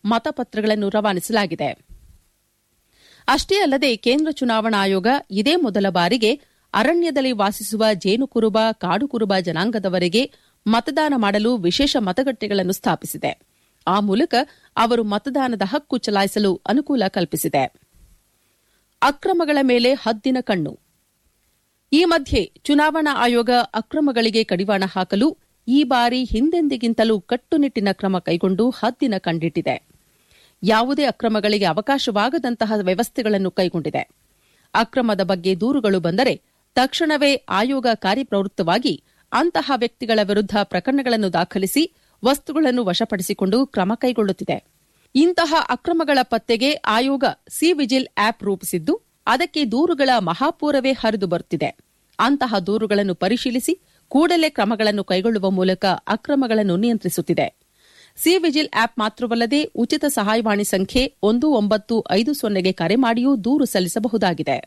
ಮತಪತ್ರಗಳನ್ನು ರವಾನಿಸಲಾಗಿದೆ ಅಷ್ಟೇ ಅಲ್ಲದೆ ಕೇಂದ್ರ ಚುನಾವಣಾ ಆಯೋಗ ಇದೇ ಮೊದಲ ಬಾರಿಗೆ ಅರಣ್ಯದಲ್ಲಿ ವಾಸಿಸುವ ಜೇನುಕುರುಬ ಕಾಡುಕುರುಬ ಜನಾಂಗದವರಿಗೆ ಮತದಾನ ಮಾಡಲು ವಿಶೇಷ ಮತಗಟ್ಟೆಗಳನ್ನು ಸ್ಥಾಪಿಸಿದೆ ಆ ಮೂಲಕ ಅವರು ಮತದಾನದ ಹಕ್ಕು ಚಲಾಯಿಸಲು ಅನುಕೂಲ ಕಲ್ಪಿಸಿದೆ ಅಕ್ರಮಗಳ ಮೇಲೆ ಹದ್ದಿನ ಕಣ್ಣು ಈ ಮಧ್ಯೆ ಚುನಾವಣಾ ಆಯೋಗ ಅಕ್ರಮಗಳಿಗೆ ಕಡಿವಾಣ ಹಾಕಲು ಈ ಬಾರಿ ಹಿಂದೆಂದಿಗಿಂತಲೂ ಕಟ್ಟುನಿಟ್ಟಿನ ಕ್ರಮ ಕೈಗೊಂಡು ಹದ್ದಿನ ಕಂಡಿಟ್ಟಿದೆ ಯಾವುದೇ ಅಕ್ರಮಗಳಿಗೆ ಅವಕಾಶವಾಗದಂತಹ ವ್ಯವಸ್ಥೆಗಳನ್ನು ಕೈಗೊಂಡಿದೆ ಅಕ್ರಮದ ಬಗ್ಗೆ ದೂರುಗಳು ಬಂದರೆ ತಕ್ಷಣವೇ ಆಯೋಗ ಕಾರ್ಯಪ್ರವೃತ್ತವಾಗಿ ಅಂತಹ ವ್ಯಕ್ತಿಗಳ ವಿರುದ್ಧ ಪ್ರಕರಣಗಳನ್ನು ದಾಖಲಿಸಿ ವಸ್ತುಗಳನ್ನು ವಶಪಡಿಸಿಕೊಂಡು ಕ್ರಮ ಕೈಗೊಳ್ಳುತ್ತಿದೆ ಇಂತಹ ಅಕ್ರಮಗಳ ಪತ್ತೆಗೆ ಆಯೋಗ ಸಿ ವಿಜಿಲ್ ಆಪ್ ರೂಪಿಸಿದ್ದು ಅದಕ್ಕೆ ದೂರುಗಳ ಮಹಾಪೂರವೇ ಹರಿದು ಬರುತ್ತಿದೆ ಅಂತಹ ದೂರುಗಳನ್ನು ಪರಿಶೀಲಿಸಿ ಕೂಡಲೇ ಕ್ರಮಗಳನ್ನು ಕೈಗೊಳ್ಳುವ ಮೂಲಕ ಅಕ್ರಮಗಳನ್ನು ನಿಯಂತ್ರಿಸುತ್ತಿದೆ ಸಿ ವಿಜಿಲ್ ಆಪ್ ಮಾತ್ರವಲ್ಲದೆ ಉಚಿತ ಸಹಾಯವಾಣಿ ಸಂಖ್ಯೆ ಒಂದು ಒಂಬತ್ತು ಐದು ಸೊನ್ನೆಗೆ ಕರೆ ಮಾಡಿಯೂ ದೂರು ಸಲ್ಲಿಸಬಹುದಾಗಿದೆ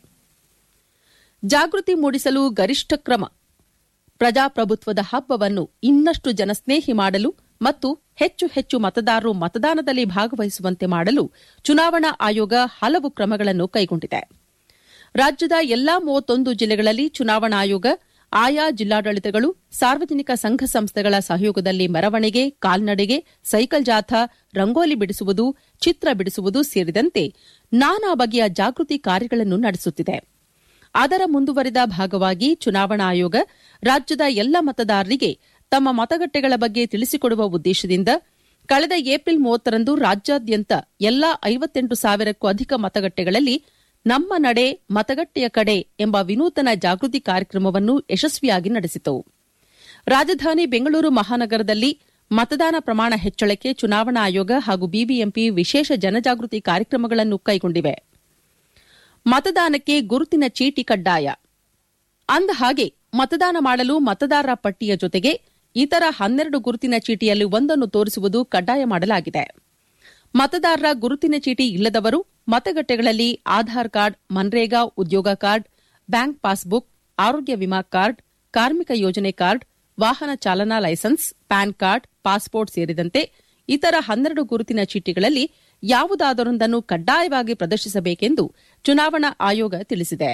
ಜಾಗೃತಿ ಮೂಡಿಸಲು ಗರಿಷ್ಠ ಕ್ರಮ ಪ್ರಜಾಪ್ರಭುತ್ವದ ಹಬ್ಬವನ್ನು ಇನ್ನಷ್ಟು ಜನಸ್ನೇಹಿ ಮಾಡಲು ಮತ್ತು ಹೆಚ್ಚು ಹೆಚ್ಚು ಮತದಾರರು ಮತದಾನದಲ್ಲಿ ಭಾಗವಹಿಸುವಂತೆ ಮಾಡಲು ಚುನಾವಣಾ ಆಯೋಗ ಹಲವು ಕ್ರಮಗಳನ್ನು ಕೈಗೊಂಡಿದೆ ರಾಜ್ಯದ ಎಲ್ಲಾ ಮೂವತ್ತೊಂದು ಜಿಲ್ಲೆಗಳಲ್ಲಿ ಚುನಾವಣಾ ಆಯೋಗ ಆಯಾ ಜಿಲ್ಲಾಡಳಿತಗಳು ಸಾರ್ವಜನಿಕ ಸಂಘ ಸಂಸ್ಥೆಗಳ ಸಹಯೋಗದಲ್ಲಿ ಮೆರವಣಿಗೆ ಕಾಲ್ನಡೆಗೆ ಸೈಕಲ್ ಜಾಥಾ ರಂಗೋಲಿ ಬಿಡಿಸುವುದು ಚಿತ್ರ ಬಿಡಿಸುವುದು ಸೇರಿದಂತೆ ನಾನಾ ಬಗೆಯ ಜಾಗೃತಿ ಕಾರ್ಯಗಳನ್ನು ನಡೆಸುತ್ತಿದೆ ಅದರ ಮುಂದುವರಿದ ಭಾಗವಾಗಿ ಚುನಾವಣಾ ಆಯೋಗ ರಾಜ್ಯದ ಎಲ್ಲ ಮತದಾರರಿಗೆ ತಮ್ಮ ಮತಗಟ್ಟೆಗಳ ಬಗ್ಗೆ ತಿಳಿಸಿಕೊಡುವ ಉದ್ದೇಶದಿಂದ ಕಳೆದ ಏಪ್ರಿಲ್ ಮೂವತ್ತರಂದು ರಾಜ್ಯಾದ್ಯಂತ ಎಲ್ಲಾ ಐವತ್ತೆಂಟು ಸಾವಿರಕ್ಕೂ ಅಧಿಕ ಮತಗಟ್ಟೆಗಳಲ್ಲಿ ನಮ್ಮ ನಡೆ ಮತಗಟ್ಟೆಯ ಕಡೆ ಎಂಬ ವಿನೂತನ ಜಾಗೃತಿ ಕಾರ್ಯಕ್ರಮವನ್ನು ಯಶಸ್ವಿಯಾಗಿ ನಡೆಸಿತು ರಾಜಧಾನಿ ಬೆಂಗಳೂರು ಮಹಾನಗರದಲ್ಲಿ ಮತದಾನ ಪ್ರಮಾಣ ಹೆಚ್ಚಳಕ್ಕೆ ಚುನಾವಣಾ ಆಯೋಗ ಹಾಗೂ ಬಿಬಿಎಂಪಿ ವಿಶೇಷ ಜನಜಾಗೃತಿ ಕಾರ್ಯಕ್ರಮಗಳನ್ನು ಕೈಗೊಂಡಿವೆ ಮತದಾನಕ್ಕೆ ಗುರುತಿನ ಚೀಟಿ ಕಡ್ಡಾಯ ಅಂದಹಾಗೆ ಮತದಾನ ಮಾಡಲು ಮತದಾರರ ಪಟ್ಟಿಯ ಜೊತೆಗೆ ಇತರ ಹನ್ನೆರಡು ಗುರುತಿನ ಚೀಟಿಯಲ್ಲಿ ಒಂದನ್ನು ತೋರಿಸುವುದು ಕಡ್ಡಾಯ ಮಾಡಲಾಗಿದೆ ಮತದಾರರ ಗುರುತಿನ ಚೀಟಿ ಇಲ್ಲದವರು ಮತಗಟ್ಟೆಗಳಲ್ಲಿ ಆಧಾರ್ ಕಾರ್ಡ್ ಮನ್ರೇಗಾ ಉದ್ಯೋಗ ಕಾರ್ಡ್ ಬ್ಯಾಂಕ್ ಪಾಸ್ಬುಕ್ ಆರೋಗ್ಯ ವಿಮಾ ಕಾರ್ಡ್ ಕಾರ್ಮಿಕ ಯೋಜನೆ ಕಾರ್ಡ್ ವಾಹನ ಚಾಲನಾ ಲೈಸೆನ್ಸ್ ಪ್ಯಾನ್ ಕಾರ್ಡ್ ಪಾಸ್ಪೋರ್ಟ್ ಸೇರಿದಂತೆ ಇತರ ಹನ್ನೆರಡು ಗುರುತಿನ ಚೀಟಿಗಳಲ್ಲಿ ಯಾವುದಾದರೊಂದನ್ನು ಕಡ್ಡಾಯವಾಗಿ ಪ್ರದರ್ಶಿಸಬೇಕೆಂದು ಚುನಾವಣಾ ಆಯೋಗ ತಿಳಿಸಿದೆ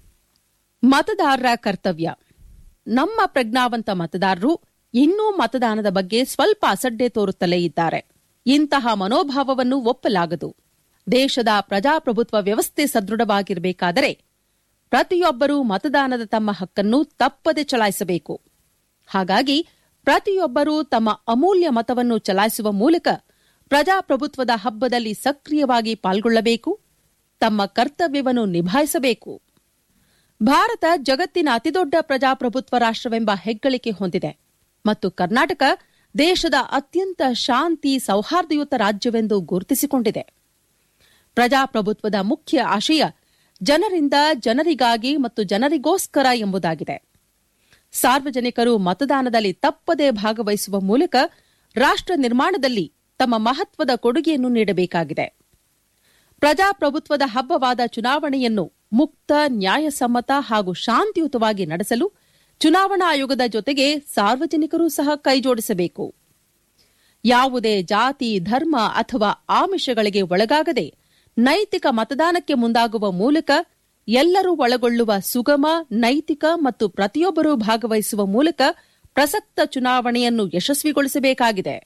ಮತದಾರರ ಕರ್ತವ್ಯ ನಮ್ಮ ಪ್ರಜ್ಞಾವಂತ ಮತದಾರರು ಇನ್ನೂ ಮತದಾನದ ಬಗ್ಗೆ ಸ್ವಲ್ಪ ಅಸಡ್ಡೆ ತೋರುತ್ತಲೇ ಇದ್ದಾರೆ ಇಂತಹ ಮನೋಭಾವವನ್ನು ಒಪ್ಪಲಾಗದು ದೇಶದ ಪ್ರಜಾಪ್ರಭುತ್ವ ವ್ಯವಸ್ಥೆ ಸದೃಢವಾಗಿರಬೇಕಾದರೆ ಪ್ರತಿಯೊಬ್ಬರೂ ಮತದಾನದ ತಮ್ಮ ಹಕ್ಕನ್ನು ತಪ್ಪದೆ ಚಲಾಯಿಸಬೇಕು ಹಾಗಾಗಿ ಪ್ರತಿಯೊಬ್ಬರೂ ತಮ್ಮ ಅಮೂಲ್ಯ ಮತವನ್ನು ಚಲಾಯಿಸುವ ಮೂಲಕ ಪ್ರಜಾಪ್ರಭುತ್ವದ ಹಬ್ಬದಲ್ಲಿ ಸಕ್ರಿಯವಾಗಿ ಪಾಲ್ಗೊಳ್ಳಬೇಕು ತಮ್ಮ ಕರ್ತವ್ಯವನ್ನು ನಿಭಾಯಿಸಬೇಕು ಭಾರತ ಜಗತ್ತಿನ ಅತಿದೊಡ್ಡ ಪ್ರಜಾಪ್ರಭುತ್ವ ರಾಷ್ಟವೆಂಬ ಹೆಗ್ಗಳಿಕೆ ಹೊಂದಿದೆ ಮತ್ತು ಕರ್ನಾಟಕ ದೇಶದ ಅತ್ಯಂತ ಶಾಂತಿ ಸೌಹಾರ್ದಯುತ ರಾಜ್ಯವೆಂದು ಗುರುತಿಸಿಕೊಂಡಿದೆ ಪ್ರಜಾಪ್ರಭುತ್ವದ ಮುಖ್ಯ ಆಶಯ ಜನರಿಂದ ಜನರಿಗಾಗಿ ಮತ್ತು ಜನರಿಗೋಸ್ಕರ ಎಂಬುದಾಗಿದೆ ಸಾರ್ವಜನಿಕರು ಮತದಾನದಲ್ಲಿ ತಪ್ಪದೇ ಭಾಗವಹಿಸುವ ಮೂಲಕ ರಾಷ್ಟ ನಿರ್ಮಾಣದಲ್ಲಿ ತಮ್ಮ ಮಹತ್ವದ ಕೊಡುಗೆಯನ್ನು ನೀಡಬೇಕಾಗಿದೆ ಪ್ರಜಾಪ್ರಭುತ್ವದ ಹಬ್ಬವಾದ ಚುನಾವಣೆಯನ್ನು ಮುಕ್ತ ನ್ಯಾಯಸಮ್ಮತ ಹಾಗೂ ಶಾಂತಿಯುತವಾಗಿ ನಡೆಸಲು ಚುನಾವಣಾ ಆಯೋಗದ ಜೊತೆಗೆ ಸಾರ್ವಜನಿಕರೂ ಸಹ ಕೈಜೋಡಿಸಬೇಕು ಯಾವುದೇ ಜಾತಿ ಧರ್ಮ ಅಥವಾ ಆಮಿಷಗಳಿಗೆ ಒಳಗಾಗದೆ ನೈತಿಕ ಮತದಾನಕ್ಕೆ ಮುಂದಾಗುವ ಮೂಲಕ ಎಲ್ಲರೂ ಒಳಗೊಳ್ಳುವ ಸುಗಮ ನೈತಿಕ ಮತ್ತು ಪ್ರತಿಯೊಬ್ಬರೂ ಭಾಗವಹಿಸುವ ಮೂಲಕ ಪ್ರಸಕ್ತ ಚುನಾವಣೆಯನ್ನು ಯಶಸ್ವಿಗೊಳಿಸಬೇಕಾಗಿದೆ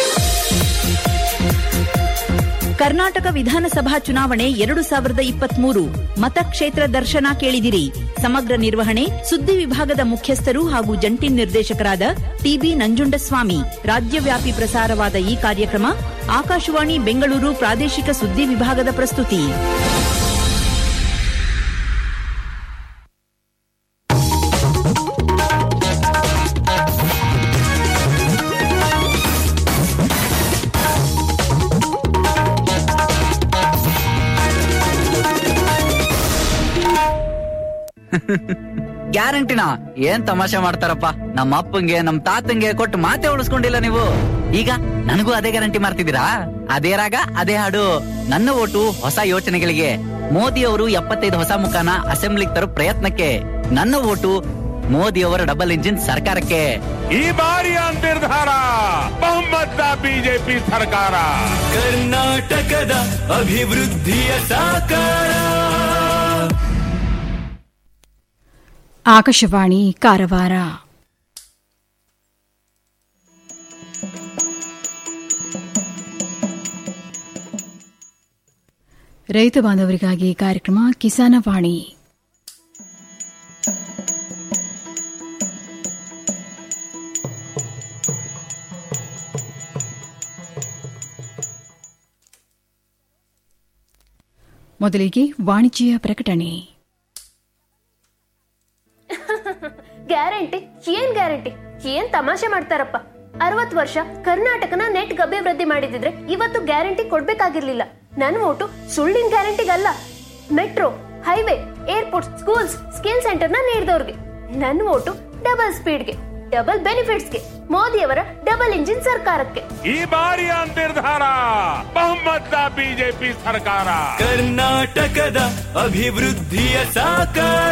ಕರ್ನಾಟಕ ವಿಧಾನಸಭಾ ಚುನಾವಣೆ ಎರಡು ಸಾವಿರದ ಇಪ್ಪತ್ಮೂರು ಮತಕ್ಷೇತ್ರ ದರ್ಶನ ಕೇಳಿದಿರಿ ಸಮಗ್ರ ನಿರ್ವಹಣೆ ಸುದ್ದಿ ವಿಭಾಗದ ಮುಖ್ಯಸ್ಥರು ಹಾಗೂ ಜಂಟಿ ನಿರ್ದೇಶಕರಾದ ಟಿಬಿ ನಂಜುಂಡಸ್ವಾಮಿ ರಾಜ್ಯವ್ಯಾಪಿ ಪ್ರಸಾರವಾದ ಈ ಕಾರ್ಯಕ್ರಮ ಆಕಾಶವಾಣಿ ಬೆಂಗಳೂರು ಪ್ರಾದೇಶಿಕ ಸುದ್ದಿ ವಿಭಾಗದ ಪ್ರಸ್ತುತಿ ಗ್ಯಾರಂಟಿನ ಏನ್ ತಮಾಷೆ ಮಾಡ್ತಾರಪ್ಪ ನಮ್ಮ ಅಪ್ಪಂಗೆ ನಮ್ ತಾತಂಗೆ ಕೊಟ್ಟು ಮಾತೆ ಉಳಿಸ್ಕೊಂಡಿಲ್ಲ ನೀವು ಈಗ ನನಗೂ ಅದೇ ಗ್ಯಾರಂಟಿ ಮಾಡ್ತಿದ್ದೀರಾ ಅದೇ ರಾಗ ಅದೇ ಹಾಡು ನನ್ನ ಓಟು ಹೊಸ ಯೋಚನೆಗಳಿಗೆ ಮೋದಿ ಅವರು ಎಪ್ಪತ್ತೈದು ಹೊಸ ಮುಖಾನ ಅಸೆಂಬ್ಲಿಗೆ ತರೋ ಪ್ರಯತ್ನಕ್ಕೆ ನನ್ನ ಓಟು ಮೋದಿ ಅವರ ಡಬಲ್ ಇಂಜಿನ್ ಸರ್ಕಾರಕ್ಕೆ ಈ ಬಾರಿಯ ನಿರ್ಧಾರ ಬಹುಮತ ಬಿಜೆಪಿ ಸರ್ಕಾರ ಕರ್ನಾಟಕ ಅಭಿವೃದ್ಧಿಯ ಸಾಕಾರ ಆಕಾಶವಾಣಿ ಕಾರವಾರ ರೈತ ಬಾಂಧವರಿಗಾಗಿ ಕಾರ್ಯಕ್ರಮ ಕಿಸಾನವಾಣಿ ಮೊದಲಿಗೆ ವಾಣಿಜ್ಯ ಪ್ರಕಟಣೆ ಗ್ಯಾರಂಟಿ ಏನ್ ಗ್ಯಾರಂಟಿ ಏನ್ ತಮಾಷೆ ಮಾಡ್ತಾರಪ್ಪ ಅರವತ್ ವರ್ಷ ಕರ್ನಾಟಕನ ನೆಟ್ ಅಭಿವೃದ್ಧಿ ಮಾಡಿದಿದ್ರೆ ಇವತ್ತು ಗ್ಯಾರಂಟಿ ಕೊಡ್ಬೇಕಾಗಿರ್ಲಿಲ್ಲ ನನ್ ಓಟು ಸುಳ್ಳಿನ ಗ್ಯಾರಂಟಿಗಲ್ಲ metro highway airport schools skill centre ನ ನೀಡಿದವ್ರಿಗೆ ನನ್ ಓಟು ಡಬಲ್ ಸ್ಪೀಡ್ಗೆ ಡಬಲ್ ಬೆನಿಫಿಟ್ಸ್ಗೆ ಮೋದಿಯವರ ಡಬಲ್ ಇಂಜಿನ್ ಸರ್ಕಾರಕ್ಕೆ ಈ ಬಾರಿಯ ನಿರ್ಧಾರ ಬಹುಮತದ ಬಿಜೆಪಿ ಸರ್ಕಾರ ಕರ್ನಾಟಕದ ಅಭಿವೃದ್ಧಿಯ ಸಾಕಾರ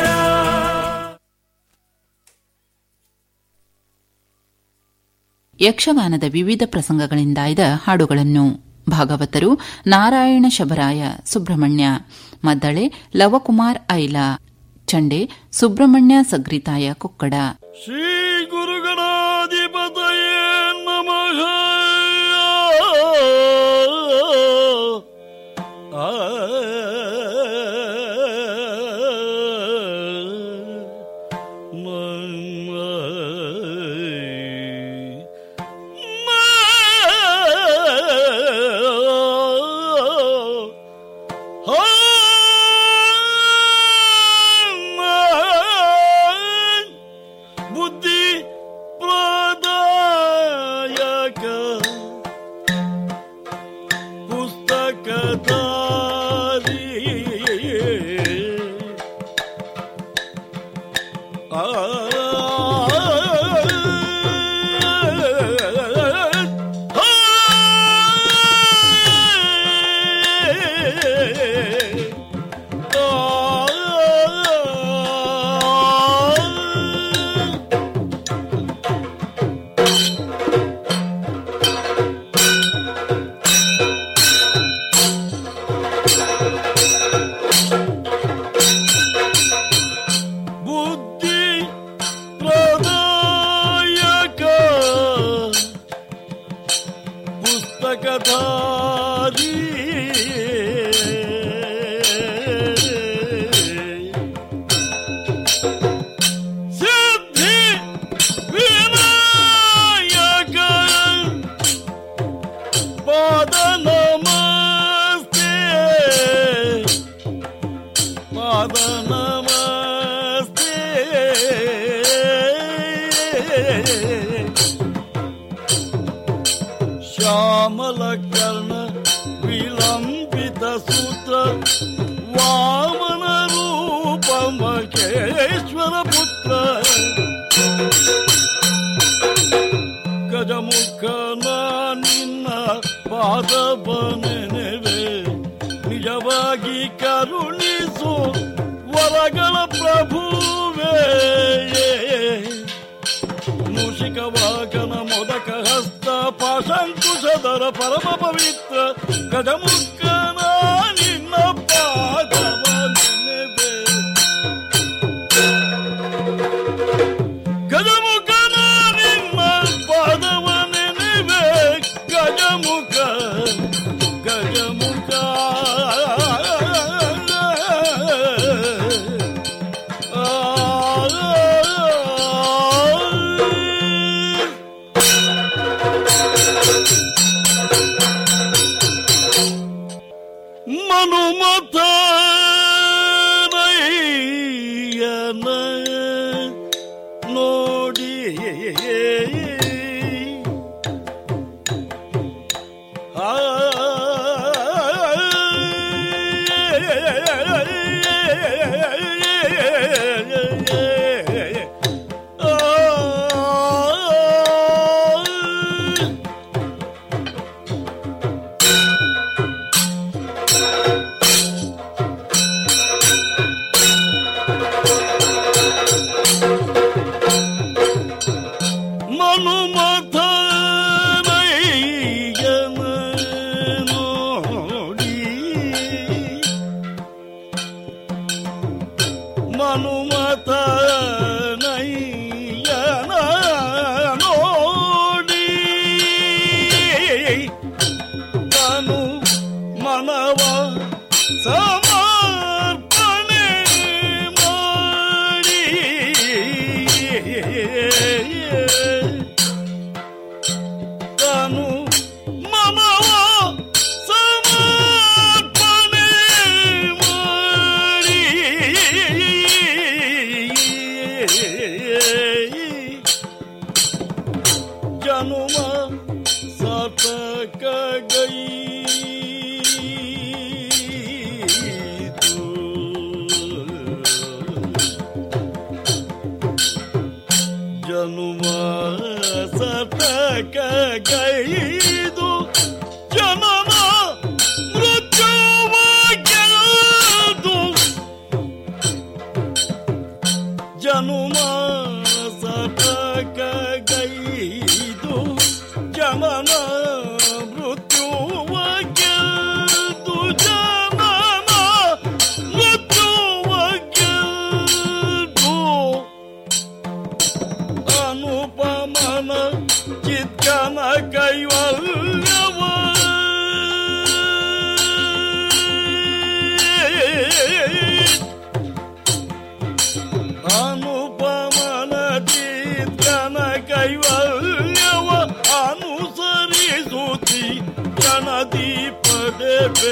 ಯಕ್ಷಗಾನದ ವಿವಿಧ ಪ್ರಸಂಗಗಳಿಂದಾಯ್ದ ಹಾಡುಗಳನ್ನು ಭಾಗವತರು ನಾರಾಯಣ ಶಬರಾಯ ಸುಬ್ರಹ್ಮಣ್ಯ ಮದ್ದಳೆ ಲವಕುಮಾರ್ ಐಲ ಚಂಡೆ ಸುಬ್ರಹ್ಮಣ್ಯ ಸಗ್ರಿತಾಯ ಕೊಕ್ಕಡ ಶ್ರೀ ಗುರುಗಣಾಧಿಪತಯೇ ನಮಃ ಆ ಬುದ್ಧಿ ಪ್ರದಾಯಕ ಪುಸ್ತಕಧಾರಿ ಆ ಬುದ್ಧಿ ಪ್ರದಾಯಕ ಪುಸ್ತಕಧಾರಿ ಸಿದ್ಧಿ ವಿನಾಯಕ ಪಾದ ನಮಸ್ತೆ ಪಾದ ನಮಸ್ತೆ ಶ್ಯಾಮಲ ಕರ್ಣ ವಿಲಂಬಿತ ಸೂತ್ರ ವಾಮನ ರೂಪ ಮಹೇಶ್ವರ ಪುತ್ರ ಗಜಮುಖನ ನಿನ್ನ ಪಾದ ನೆನೆವೆ ನಿಜವಾಗಿ ಕರುಣಿಸು ವರಗಳ ಪ್ರಭುವೇ ಮೂಷಿಕ ವಾಹನ ಮೊದಕ ಹಸ್ತ ಪಾಶಂಕುಶಧರ ಪರಮ ಪವಿತ್ರ ಗಜಮುಖನ ನಿನ್ನ ಪಾದವ ನೆನೆವೆ ಗಜಮುಖನ ನಿನ್ನ ಪಾದವ ನೆನೆವೆ ಗಜಮುಖ ಗಜಮುಖ ಮನುಮತ ನೋಡಿ ಆ ಮನವ ಸಮರ್ಪಣೆ ಮಾಡಿ ತಾನು ಮನವ ಸಮರ್ಪಣೆ ಮಾಡಿ ಜನುಮ ಸಾರ್ಥಕ ಜನುಮ ಸಾರ್ಥಕ ಗೈದು ಜನನ ಮೃತ್ಯುವ ಗೆದ್ದು ಜನುಮ ಸಾರ್ಥಕ ಗೈದು ಜನನ ಮೃತ್ಯುವ ಗೆದ್ದು ಜನನ ಮೃತ್ಯುವ ಗೆದ್ದು ಅನುಪಮನ ಚಿತ್ಕನ ಕೈವಲ್ಯವ ಅನುಪಮನ ಚಿತ್ಕನ ಕೈವಲ್ಯವ ಅನುಸರಿಸುತ್ತಿ ಗಣದೀಪದೇವೆ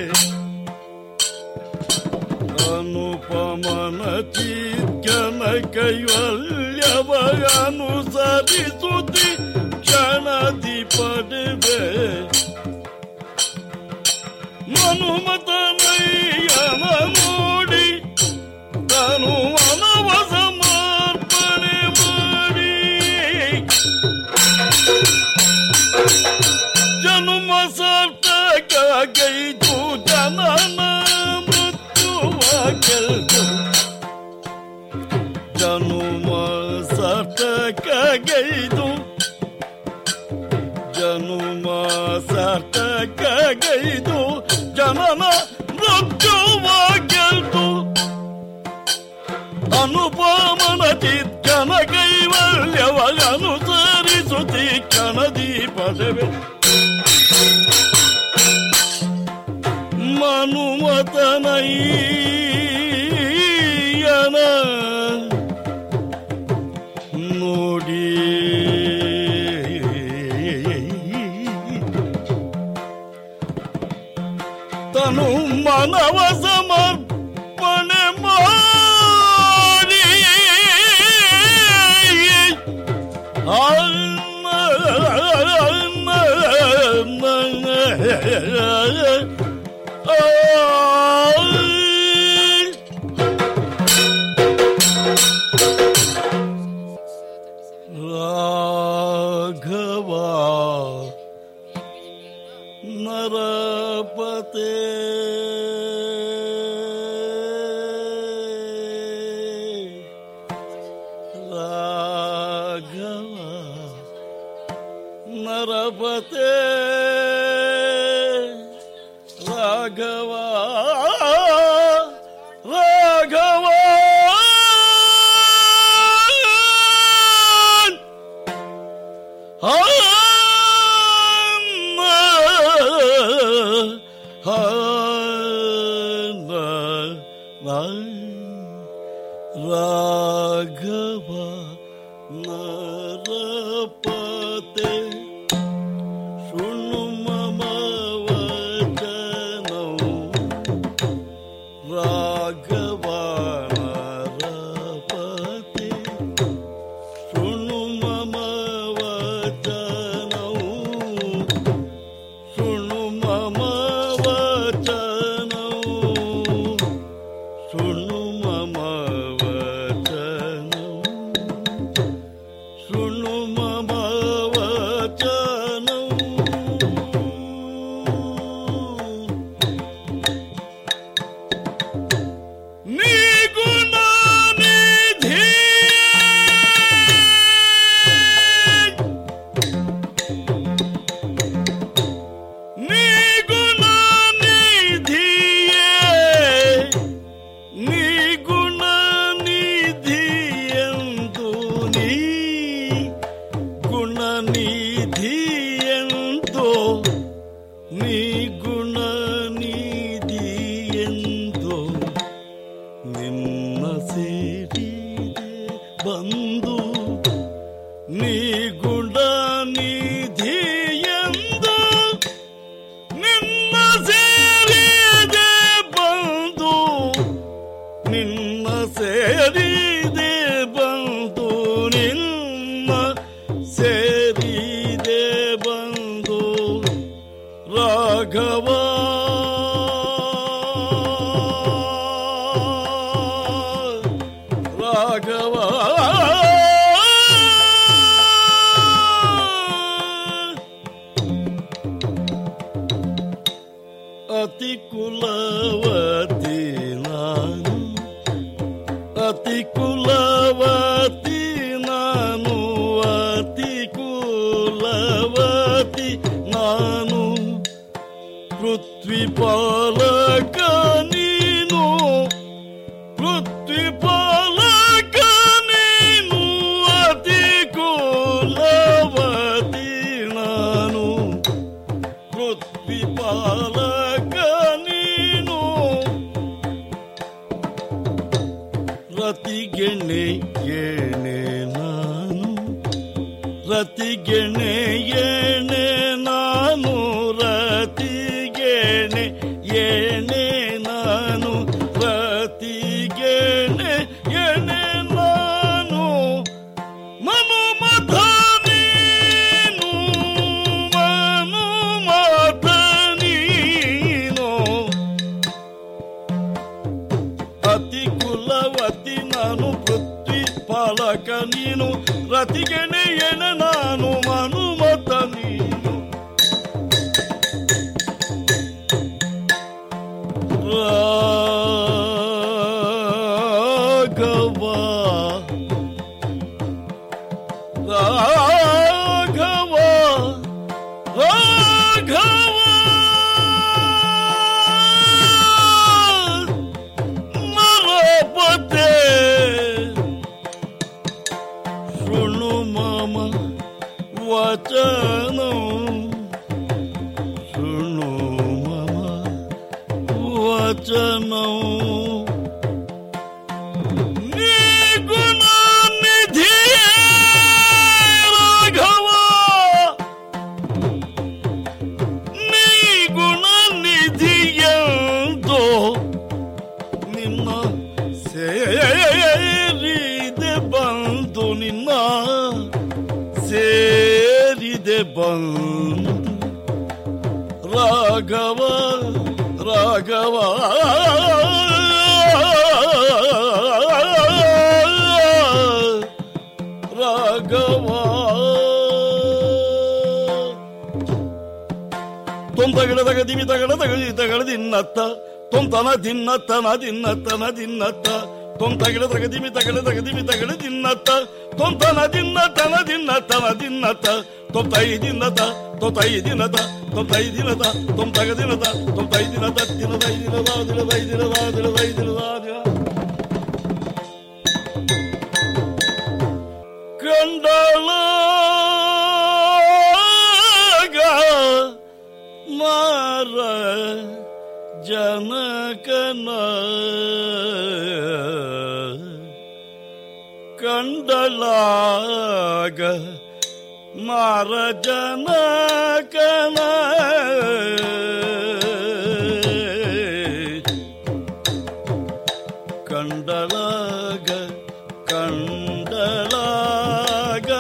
ಅನುಪಮನ ಚಿತ್ಕನ ಕೈವಲ್ಯವ ಅನುಸರಿಸುತ್ತಿ ಕ್ಷಣದೀಪದೇವೆ ಮನುಮತನಯ್ಯನ ನೋಡಿ ತಾನು ಅನವ ಸಮರ್ಪಣೆ ಮಾಡಿ ಜನುಮ ಸಾರ್ಥಕ ಗೈದು ಜನನ ಮೃತ್ಯುವ ಗೆಲ್ದು ಜನುಮ ಸಾರ್ಥಕ ಗೈದು ಜನುಮ ಸಾರ್ಥಕ ಗೈದು ಜನನ ಮೃತ್ಯುವ ಗೆಲ್ದು ಅನುಪಮನ ಚಿತ್ಕನ ಕೈವಲ್ಯವ ಅನುಸರಿಸುತ್ತಿ ಕಣದೀಪದವೆ ಮನುಮತನಯ್ಯನ ನೋಡಿ ತನು ಮನವ ಸಮರ್ಪಣೆ ಮಾಡಿ ಅನ್ನ ರಾಘವ ನರಪತೆ ರಾಘವ ನರಪತೆ ರಾಘವ ರಾಘವ ರಾಘವ ನರಪತೆ ಶೃಣು ಮಮ ವಚನವು ರಾಘವ ನರಪತೆ ಶೃಣು ಮಮ ವಚನವು ಶೃಣು ಮಮ ವಚನವು ಶೃಣು ಮಮ ವಚನವು ಶೃಣು ಮಮ ವಚನವು ನೀ ಗುಣನಿಧಿ ನೀ ಗುಣನಿಧಿಯೇ ನೀ ಗುಣನಿಧಿಯಂದು ನೀ ಗುಣನಿಧಿಯಂದು ನೀ ಗುಣನಿಧಿಯಂದು ಅತಿ ಕುಲವತಿ ನಾನು ಅತಿ ಕುಲವತಿ ನಾನು ಅತಿ ಕುಲವತಿ ನಾನು ಪೃಥ್ವಿ ಪಾಲಕ ನೀನು ಪೃಥ್ವಿ ಪಾಲಕ ನೀನು ಅತಿ ಕುಲವತಿ ನಾನು ಪೃಥ್ವಿ ಪಾಲಕ ನೀನು ರತಿಗೆಣೆ ಏಣೆ ನಾನು ರತಿಗೆಣೆ ಏಣೆ ನಾನು ರತಿಗೆಣೆ ಏಣೆ ನಾನು ರತಿಗೆಣೆ ಏಣೆ ನಾನು ಮನುಮಥ ನೀನು ಮನುಮಥ ನೀನು ಅತಿ ಕುಲವತಿ ನಾನು ಪೃಥ್ವಿ ಪಾಲಕ ನೀನು ರತಿಗೆಣೆ ಎಣ ನಾನು ಮನುಮತ ನೀನು ರಾಘವ ರಾಘವ ರಾಘವ ನರಪತೆ ಶೃಣು ಮಮ ವಚನ ಶೃಣು ಮಮ ವಚನ ಗುಣ ನಿಧಿ ರಾಘವ ನೀ ಗುಣ ನಿಧಿಯಂತೋ ನಿನ್ನ ಸೇರಿದೆ ಬಂದು ನಿನ್ನ ಸೇರಿದೆ ಬಂದು ರಾಘವ ರಾಘವ ರಾಘವ ತೊಂತಗಡ ತಗ ದಿಮಿ ತಗಡ ತಗದಿ ತಗಡ ದಿನ್ನತ್ತ ತೊಂತನ ದಿನ್ನತ್ತನ ದಿನ್ನತ್ತನ ದಿನ್ನತ್ತ ತೊಂತಗಡ ತಗ ದಿಮಿ ತಗಡ ತಗ ದಿಮಿ ತಗಡ ದಿನ್ನತ್ತ ತೊಂತನ ದಿನ್ನತ್ತನ ದಿನ್ನತ್ತನ ದಿನ್ನತ್ತ ತೊಂತೈ ದಿನ್ನತ ತೊಂತೈ ದಿನತ ತೊಂತೈ ದಿನತ ತೊಂತಗ ದಿನತ ತೊಂತೈ ದಿನತ ದಿನದೈ ದಿನದ ದಿನದೈ ದಿನದ ದಿನದೈ ದಿನದ ದಿನ ಕಂಡಳಾಗ ಮಾರ ಜನಕನ ಕಂಡಳಾಗ ಮಾರ ಜನಕನ ಕಂಡಳಾಗ ಕಂಡಳಾಗ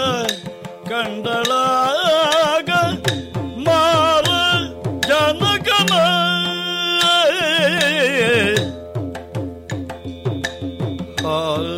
ಕಂಡಳಾಗ ಮಾರ ಜನಕನ ಆ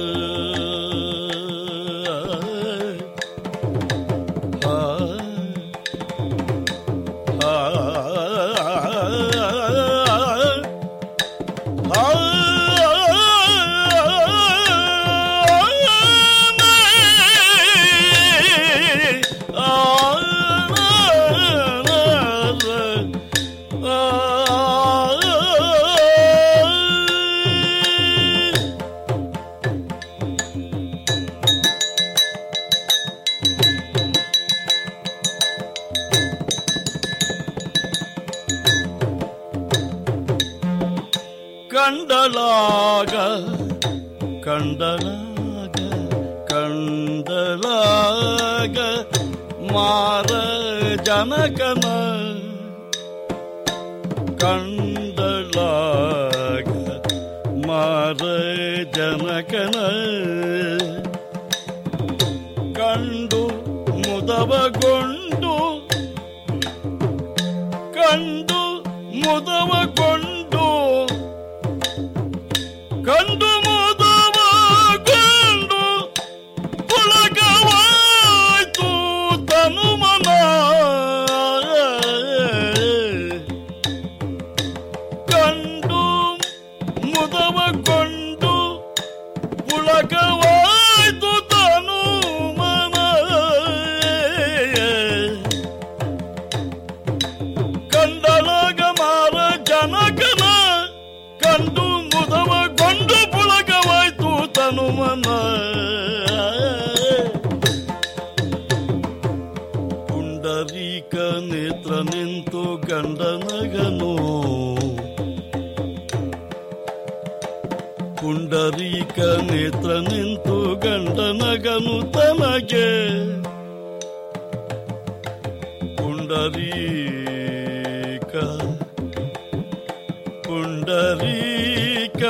ಕಂಡಲಾಗ ಕಂಡಲಾಗ ಕಂಡಲಾಗ ಮಾರ ಜನಕನ ಕಂಡಲಾಗ ಮಾರ ಜನಕನ ಕಂಡು ಮುದವಗೊಂಡು ಕಂಡು ಮುದವಗೊಂಡು ಕಂಡು ಮುದವಗೊಂಡು ಪುಳಗವಾಯ್ತು ತನು ಮನ ಕಂಡು ಮುದವಗೊಂಡು ಪುಳಕವಾಯ್ತು ತನು ಮನ ಕಂಡಳಗ ಮಾರ ಜನಕನ ಕಂಡು ಮುದವಗೊಂಡು ಪುಳಕವಾಯ್ತು ತನು ಮನ ಪುಂಡರೀಕ ನೇತ್ರ ನಿಂತು ಗಂಡನಗನು ಪುಂಡರೀಕ ನೇತ್ರ ನಿಂತು ಗಂಡನಗನು ತನಗೆ ಪುಂಡರೀಕ ಪುಂಡರೀಕ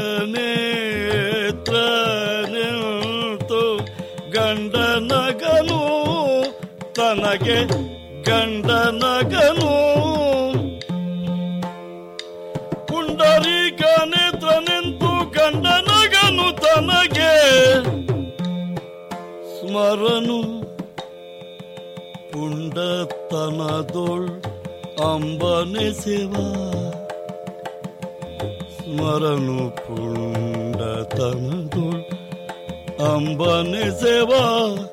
ನೇತ್ರ ನಿಂತು ಗಂಡನಗನು ತನಗೆ ಗಂಡನಗನು ಪುಂಡರೀಕ ನೇತ್ರ ನಿಂತು ಗಂಡನಗನು ತನಗೆ ಸ್ಮರನು ಪುಂಡತನದೊಳ್ ಅಂಬನೆ ಸೇವಾ ಸ್ಮರನು ಪುಂಡತನದೊಳ್ ಅಂಬನೆ ಸೇವಾ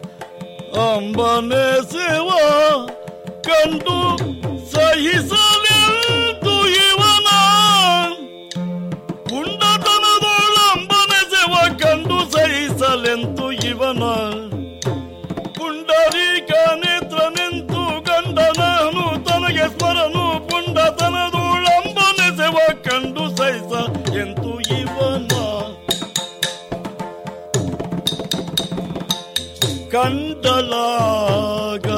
ಅಂಬನೆ ಸೇವಾ ಕಂಡು ಸಹಿಸಲೆಂದು ಇವನ ಪುಂಡತನದೊಳ್ ಅಂಬನೆ ಸೇವಾ ಕಂಡು ಸಹಿಸಲೆಂದು ಇವನ ಪುಂಡರೀಕ ನೇತ್ರ ನಿಂತು ಗಂಡನನು ತನಗೆ ಸ್ಮರನು ಪುಂಡತನದೋಳಂಬನೆ ಸೇವ ಕಂಡು ಸಹಿಸ ಎಂತು ಇವನ ಕಂಡಲಾಗ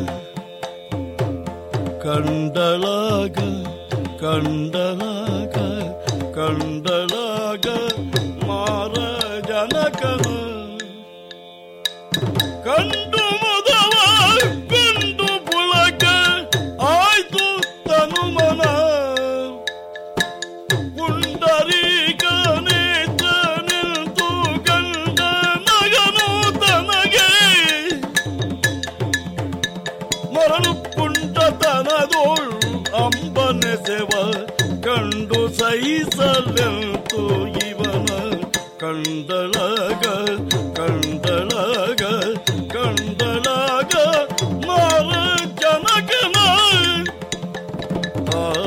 ಕಂಡಲಾಗ ಕಂಡಲಾಗ ಕಂಡಲಾಗ ಮಾರ ಜನಕನ ಕಂಡು ಮದವ ಕಂಡು ಪುಳಕ ಆಯ್ತು ತನು ಮನ ಪುಂಡರೀಕ ನೇತ್ರ ನಿಂತು ಗಂಡ ನಗನು ತನಗೆ ಮರಳು ಪುಂಡತನದೋಳ್ ಅಂಬನೆ ಸೇವ ಕಂಡು ಸಹಿಸಲೆಂತು ಇವನ ಕಂಡಳಗ ಕಂಡಳಗ ಕಂಡಳಗ ಮಾರ ಜನಕನ ಆ,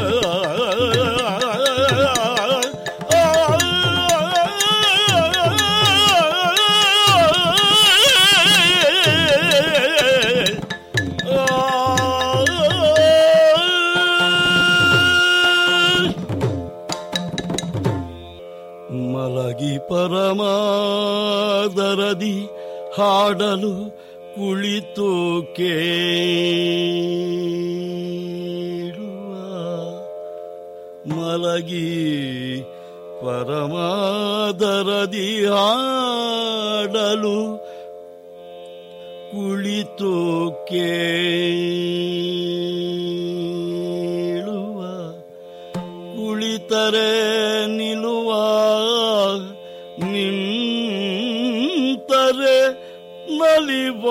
ಮಲಗಿ ಪರಮಾದರದಿ ಹಾಡಲು ಕುಳಿತು ಕೇಳುವ ಮಲಗಿ ಪರಮಾದರದಿ ಹಾಡಲು ಕುಳಿತು ಕೇಳುವ ಕುಳಿತರೆ ನಿಲ್ಲುವ ನಿಂತರೆ ನಲಿವ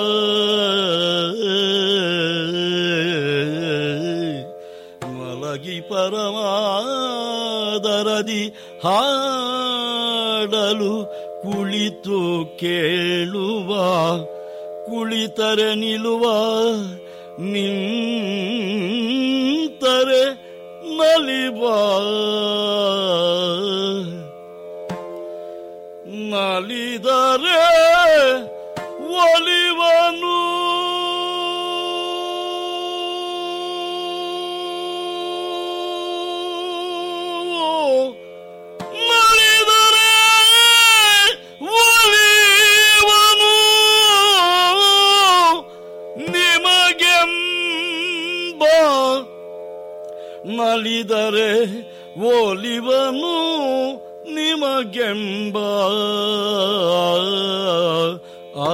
ಮಲಗಿ ಪರಮಾದರದಿ ಹಾಡಲು ಕುಳಿತು ಕೇಳುವ ಕುಳಿತರೆ ನಿಲ್ಲುವ ನಿಂತರೆ ನಲಿವ ನಲಿದರೆ ಒಲಿವನು ನಲಿದರೆ ಒಲಿವನು ನಿಮಗೆಂಬ ನಲಿದರೆ ಒಲಿವನು ನಿಮಗೆಂಬ ಆ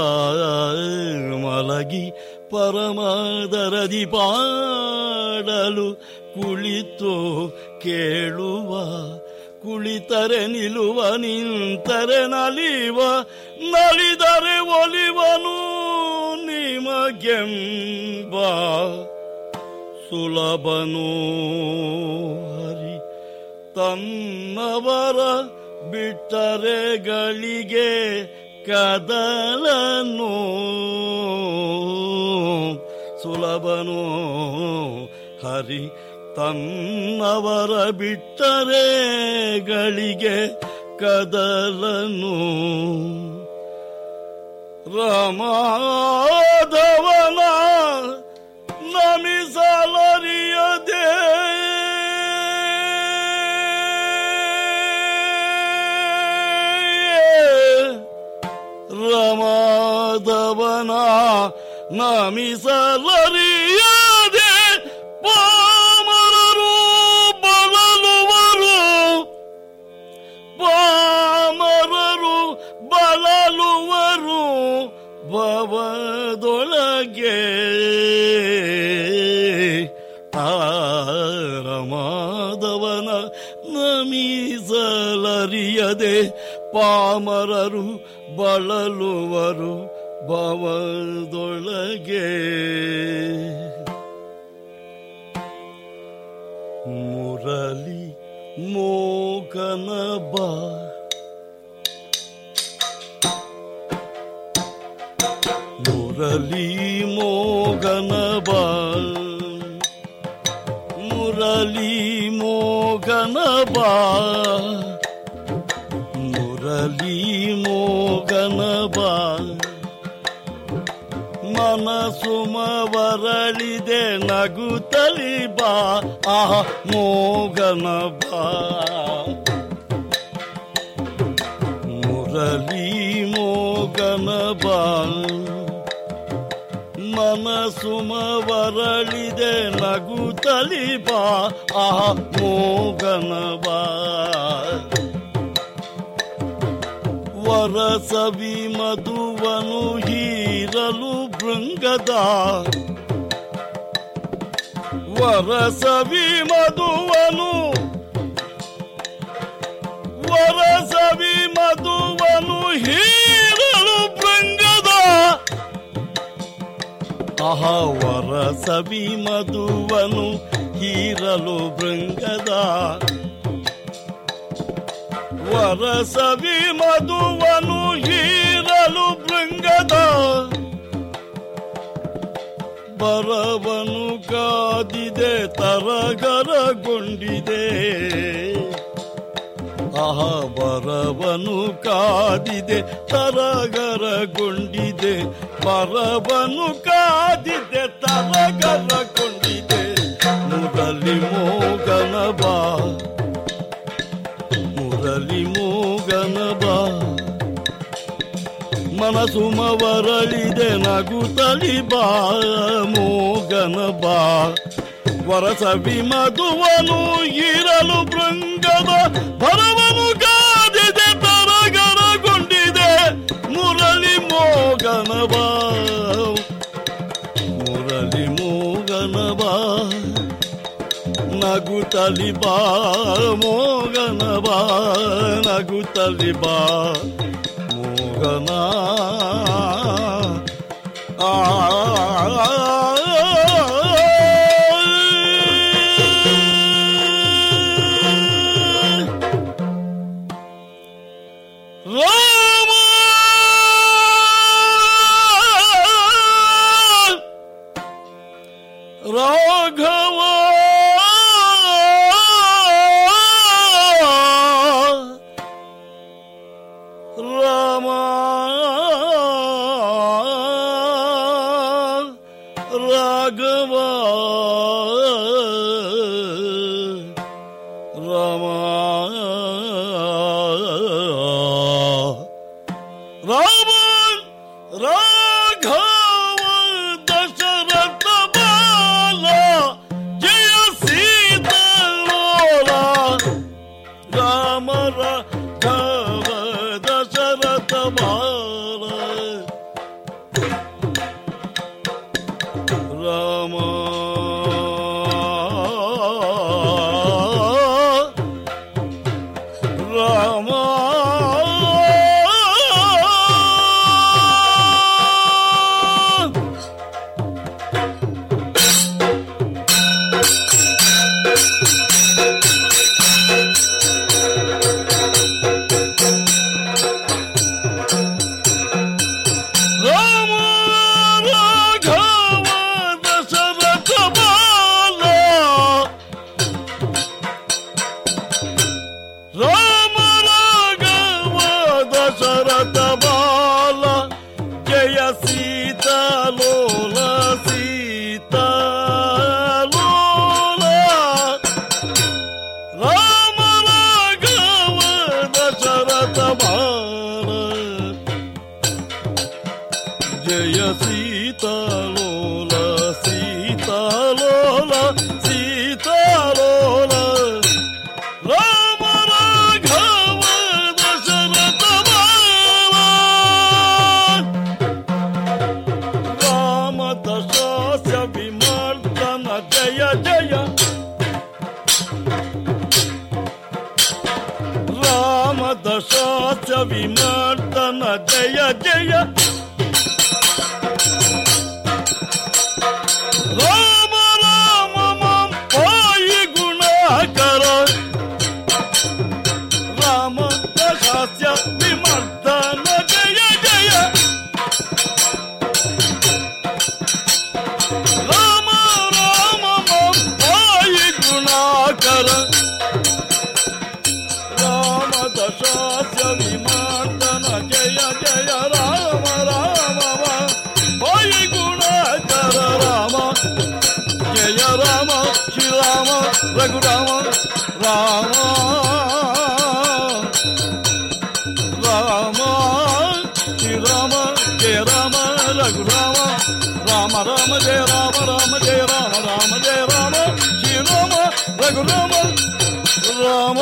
ಮಲಗಿ ಪರಮಾದರದಿ ಪಾಡಲು ಕುಳಿತು ಕೇಳುವ ಕುಳಿತರೆ ನಿಲ್ಲುವ ನಿಂತರೆ ನಲಿವ ನಲಿದರೆ ಒಲಿವನು ನಿಮಗೆಂಬ ಸುಲಭನು ಹರ ತನ್ನವರ ಬಿಟ್ಟರೆ ಗಳಿಗೆ ಕದಲನು ಸುಲಭನು ಹರಿ ತನ್ನವರ ಬಿಟ್ಟರೆ ಗಳಿಗೆ ಕದಲನು ರಮಾಧವನ ನಮಿಸಲರಿಯದೆ ರಮಾಧವನ ನಮಿಸಲರಿಯದೆ ಪಾಮರರು ಬಲಲುವರು ಪಾಮರರು ಬಲಲುವರು ಭವದೊಳಗೆ ತಾರಮಾದವನ ನಮೀಸಲರಿಯದೆ ಪಾಮರರು ಬಳಲುವರು ಭವದೊಳಗೆ ಮುರಳಿ ಮೋಕನ ಬಾ ಮುರಳಿ ಮೋಗನ ಬಾ ಮುರಳಿ ಮೋಗನ ಬಾ ಮುರಳಿ ಮೋಗನ ಬಾ ಮನಸ್ಸು ಮರಳಿದೆ ನಗುತ್ತಲಿ ಬಾ ಆ ಮೋಗನ ಬಾ ಮುರಳಿ ಮೋಗನ ಬಾ ಮನಸ್ಸು ಮರಳಿದೆ ನಗುತ್ತಲಿ ಬಾ ಆ ಮೋಗನ ಬಾ ವರಸವಿ ಮಧುವನು ಹೀರಲು ಭೃಂಗದ ವರಸವಿ ಮಧುವನು ವರಸವಿ ಮಧುವನು ಹೀರಲು ಭೃಂಗದ ಅಹ ವರಸವಿ ಮಧುವನು ಹೀರಲು ಭೃಂಗದ ವರಸವಿ ಮಧುವನು ಹೀರಲು ಭೃಂಗದ ಬರವನು ಕಾದಿದೆ ತರಗರಗೊಂಡಿದೆ ಆಹ ಬರವನು ಕಾದಿದೆ ತರಗರಗೊಂಡಿದೆ ಬರವನು ಕಾದಿದೆ ತರಗರಗೊಂಡಿದೆ ಮುರಳಿ ಮೋಗನ ಬಾ ಮುರಳಿ ಮೋಗನ ಬಾ ಮನಸ್ಸು ಮವರಳಿದೆ ನಗುತ್ತಲಿ ಬಾ ಮೋಗನ ಬಾ ವರಸವಿ ಮಧುವನು ಇರಲು ಭೃಂಗದ ಭರವನು ಕಾದಿದೆ ತರಗರಗೊಂಡಿದೆ ಮುರಳಿ ಮೋಗನ ಬಾ ಮುರಳಿ ಮೋಗನ ಬಾ ನಗುತ್ತಲಿ ಬಾ ಮೋಗನ ಬಾ ನಗುತ್ತಲಿ ಬಾ ಮೋಗನ ಆ ರಾಮ ರಾಘವ ರಾಮ ದಶಾಸ್ಯ ವಿಮರ್ದನ ಜಯ ಜಯ ರಾಮ ರಾಮ ಮಾಂ ಪಾಯಿ ಗುಣಾಕರ ರಾಮ ದಶಾಸ್ಯ ವಿಮರ್ದನ ಜಯ ಜಯ ರಾಮ ರಾಮ ಮಾಂ ಪಾಯಿ ಗುಣಾಕರ ರಾಮ ದಶಾಸ್ಯ ವಿಮರ್ದನ ಜಯ ಜಯ ರಾಮ ರಾಮ ಮಾಂ ಪಾಯಿ ಗುಣಾಕರ ರಾಮ ಜಯ ರಾಮ ಶ್ರೀರಾಮ ರಘುರಾಮ ರಾಮ ರಾಮ ಶ್ರೀರಾಮ ಜಯ ರಾಮ ರಘುರಾಮ ರಾಮ ರಾಮ ಜಯ ರಾಮ ರಾಮ ಜಯ ರಾಮ ರಾಮ ಜಯ ರಾಮ ಶ್ರೀರಾಮ ರಘುರಾಮ ರಾಮ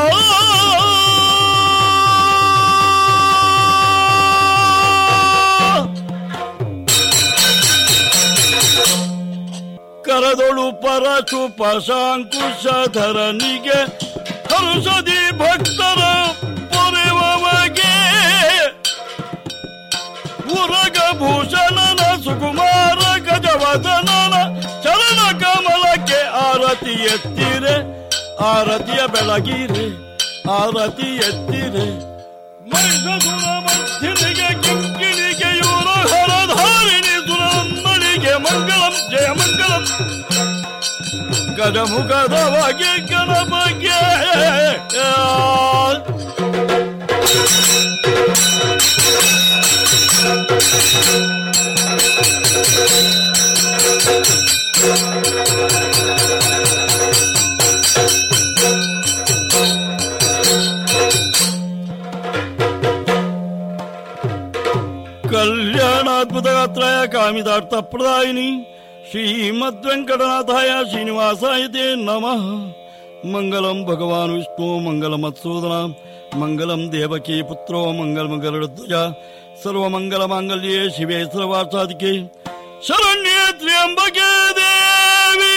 ಕರದೊಳು ಪರಶು ಪಶಾಂಕುಶಧರನಿಗೆ ಹರುಷದಿ ಭಕ್ತರ ಪೊರೆವಗೆ ಉರಗ ಭೂಷಣನ ಸುಕುಮಾರ ಗಜವದನನ ಚರಣ ಕಮಲಕ್ಕೆ ಆರತಿ ಎತ್ತಿರೆ ಆರತಿಯ ಬೆಳಗಿರೆ ಆರತಿ ಎತ್ತಿರೆ ಮೈಸೂರ ಮಧ್ಯನಿಗೆ ಕಿಂಕಿಣಿಗೆ ಇವರ ಹರಧಾರಿಣಿ ಸುರಮ್ಮಳಿಗೆ ಮಂಗಳಂ ಜಯ ಮಂಗಳಂ ಗಜಮುಖದವಾಗಿ ಗಣಪಗೆ ಕಲ್ಯಾಣಾದ್ಭುತ ಗಾತ್ರಾಯ ಕಾಮಿತಾರ್ಥ ಪ್ರದಾಯಿನಿ ಶ್ರೀಮದ್ ವೆಂಕಟನಾಥಾಯ ಶ್ರೀನಿವಾಸಾಯ ತೇ ನಮಃ ಮಂಗಲಂ ಭಗವಾನ್ ವಿಷ್ಣು ಮಂಗಲಮತ್ಸೂದನ ಮಂಗಲಂ ದೇವಕಿ ಪುತ್ರೋ ಮಂಗಲಮಂಗಲಧ್ವಜ ಸರ್ವಮಂಗಲ ಮಾಂಗಲ್ಯೇ ಶಿವೇ ಸರ್ವಾರ್ಥಾಧಿಕೆ ಶರಣ್ಯೇ ತ್ರ್ಯಂಬಕೆ ದೇವಿ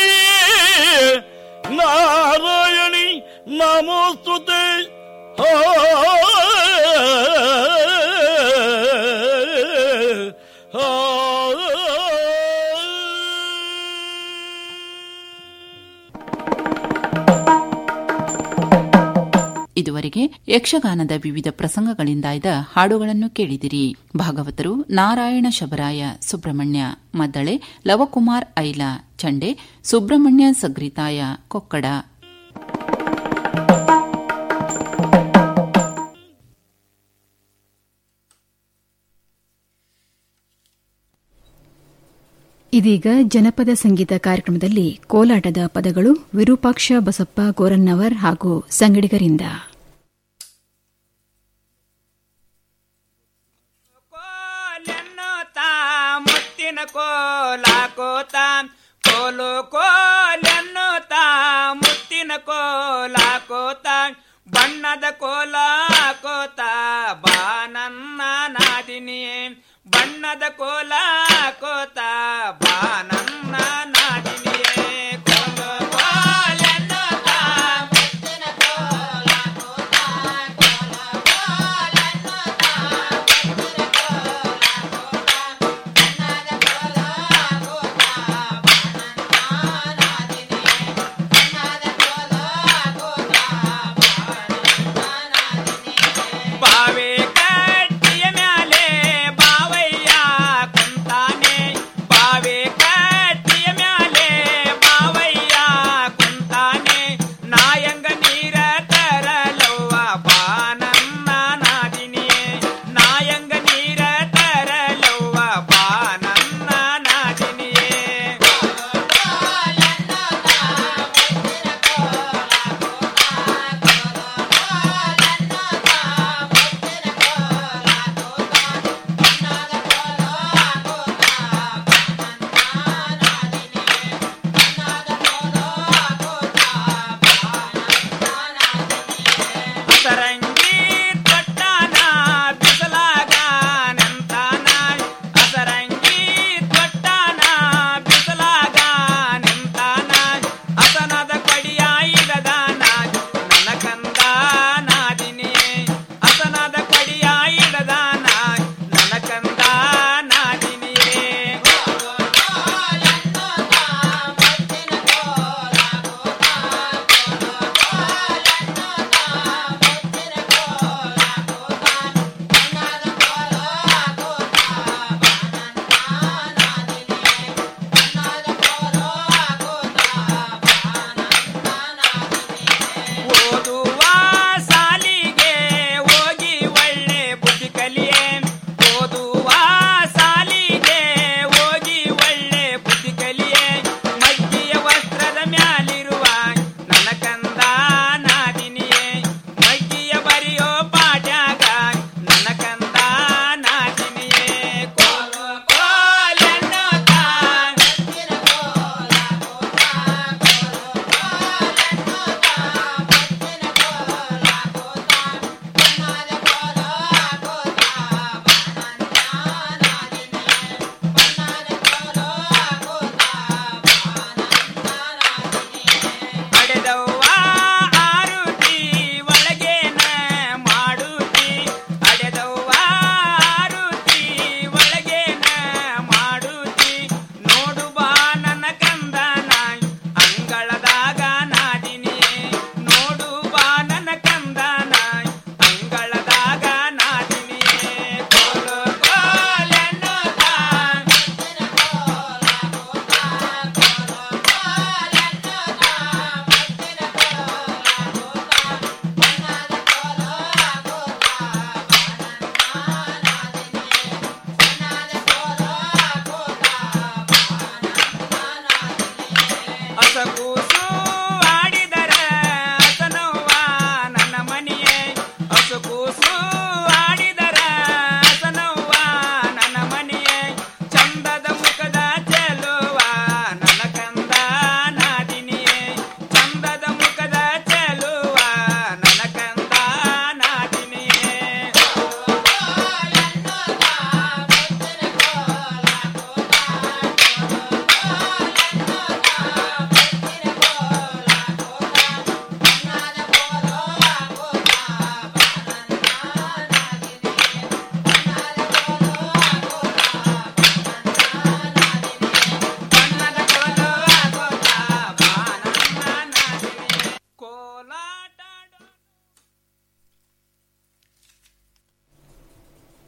ನಾರಾಯಣಿ ನಮೋಸ್ತುತೆ ಇದುವರೆಗೆ ಯಕ್ಷಗಾನದ ವಿವಿಧ ಪ್ರಸಂಗಗಳಿಂದಾಯ್ದ ಹಾಡುಗಳನ್ನು ಕೇಳಿದಿರಿ ಭಾಗವತರು ನಾರಾಯಣ ಶಬರಾಯ ಸುಬ್ರಹ್ಮಣ್ಯ ಮದ್ದಳೆ ಲವಕುಮಾರ್ ಐಲ ಚಂಡೆ ಸುಬ್ರಹ್ಮಣ್ಯ ಸಗ್ರಿತಾಯ ಕೊಕ್ಕಡ ಇದೀಗ ಜನಪದ ಸಂಗೀತ ಕಾರ್ಯಕ್ರಮದಲ್ಲಿ ಕೋಲಾಟದ ಪದಗಳು ವಿರೂಪಾಕ್ಷ ಬಸಪ್ಪ ಗೋರನ್ನವರ್ ಹಾಗೂ ಸಂಗಡಿಗರಿಂದ ಮುತ್ತಿನ ಕೋಲಾಕೋತ ಕೋಲು ಕೋಲೆನ್ನುತ್ತ ಮುತ್ತಿನ ಕೋಲಾಕೋತ ಬಣ್ಣದ ಕೋಲಾಕೋತ ಬಾ ನನ್ನ ನಾದಿನಿಯೇ ಬಣ್ಣದ ಕೋಲಾಕೋತ ಬಾ ನನ್ನ ನಾದಿನಿಯೇ ಕೋಲು ಕೋಲೆನ್ನುತ್ತ ಮುತ್ತಿನ ಕೋಲಾಕೋತ ಕೋಲು ಕೋಲೆನ್ನುತ್ತ ಬಾವೆ ಕಟ್ಟಿಯ ಮ್ಯಾಲೆ ಬಾವಯ್ಯ ಕುಂತಾನೆ ಬಾವೆ ಕಟ್ಟಿ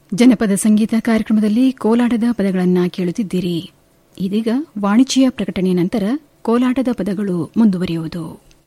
ಜನಪದ ಸಂಗೀತ ಕಾರ್ಯಕ್ರಮದಲ್ಲಿ ಕೋಲಾಟದ ಪದಗಳನ್ನು ಕೇಳುತ್ತಿದ್ದೀರಿ ಇದೀಗ ವಾಣಿಜ್ಯ ಪ್ರಕಟಣೆ ನಂತರ ಕೋಲಾಟದ ಪದಗಳು ಮುಂದುವರಿಯುವುದು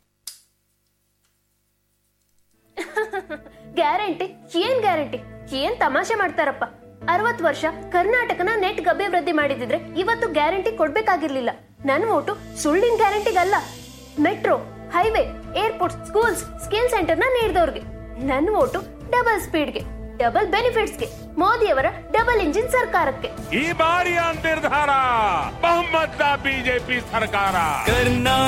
ಗ್ಯಾರಂಟಿ ಏನ್ ಗ್ಯಾರಂಟಿ ಏನ್ ತಮಾಷೆ ಮಾಡ್ತಾರಪ್ಪ ಅರವತ್ ವರ್ಷ ಕರ್ನಾಟಕನ ನೆಟ್ ಅಭಿವೃದ್ಧಿ ಮಾಡಿದಿದ್ರೆ ಇವತ್ತು ಗ್ಯಾರಂಟಿ ಕೊಡ್ಬೇಕಾಗಿರ್ಲಿಲ್ಲ ನನ್ ಓಟು ಸುಳ್ಳಿನ ಗ್ಯಾರಂಟಿಗಲ್ಲ metro highway airport schools skill ಸೆಂಟರ್ನ ನೀಡಿದವ್ರಿಗೆ ನನ್ ಓಟು ಡಬಲ್ ಸ್ಪೀಡ್ಗೆ ಡಬಲ್ ಬೆನಿಫಿಟ್ಸ್ಗೆ ಮೋದಿಯವರ ಡಬಲ್ ಇಂಜಿನ್ ಸರ್ಕಾರಕ್ಕೆ ಈ ಬಾರಿಯ ನಿರ್ಧಾರ ಬಹುಮತ ಬಿಜೆಪಿ ಸರ್ಕಾರ ಕರ್ನಾಟಕ